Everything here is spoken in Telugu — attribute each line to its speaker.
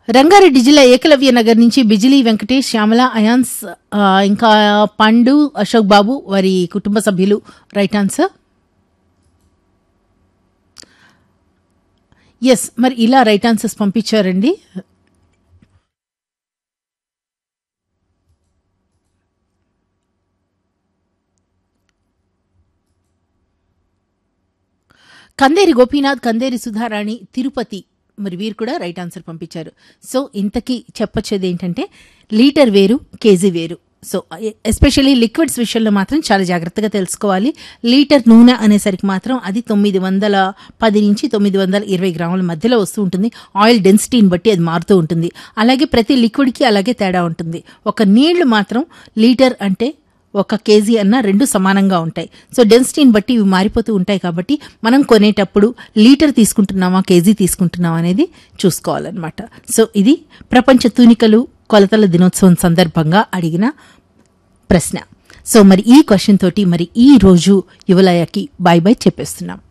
Speaker 1: రంగారెడ్డి జిల్లా ఏకలవ్య నగర్ నుంచి బిజిలీ వెంకటేష్ శ్యామల అయాన్స్ ఆ, ఇంకా పండు అశోక్ బాబు వారి కుటుంబ సభ్యులు రైట్ ఆన్సర్ ఎస్ మరి ఇలా రైట్ ఆన్సర్స్ పంపించారండి కందేరి గోపీనాథ్ కందేరి సుధారాణి తిరుపతి మరి వీరు కూడా రైట్ ఆన్సర్ పంపించారు సో ఇంతకీ చెప్పొచ్చేది ఏంటంటే లీటర్ వేరు కేజీ వేరు సో ఎస్పెషల్లీ లిక్విడ్స్ విషయంలో మాత్రం చాలా జాగ్రత్తగా తెలుసుకోవాలి లీటర్ నూనె అనేసరికి మాత్రం అది తొమ్మిది వందల పది నుంచి తొమ్మిది వందల ఇరవై గ్రాముల మధ్యలో వస్తూ ఉంటుంది ఆయిల్ డెన్సిటీని బట్టి అది మారుతూ ఉంటుంది అలాగే ప్రతి లిక్విడ్కి అలాగే తేడా ఉంటుంది ఒక నీళ్లు మాత్రం లీటర్ అంటే ఒక కేజీ అన్న రెండు సమానంగా ఉంటాయి సో డెన్సిటీని బట్టి ఇవి మారిపోతూ ఉంటాయి కాబట్టి మనం కొనేటప్పుడు లీటర్ తీసుకుంటున్నామా కేజీ తీసుకుంటున్నామా అనేది చూసుకోవాలన్నమాట సో ఇది ప్రపంచ తూనికలు కొలతల దినోత్సవం సందర్భంగా అడిగిన ప్రశ్న సో మరి ఈ క్వశ్చన్ తోటి మరి ఈ రోజు యువలయకి బాయ్ బాయ్ చెప్పేస్తున్నాం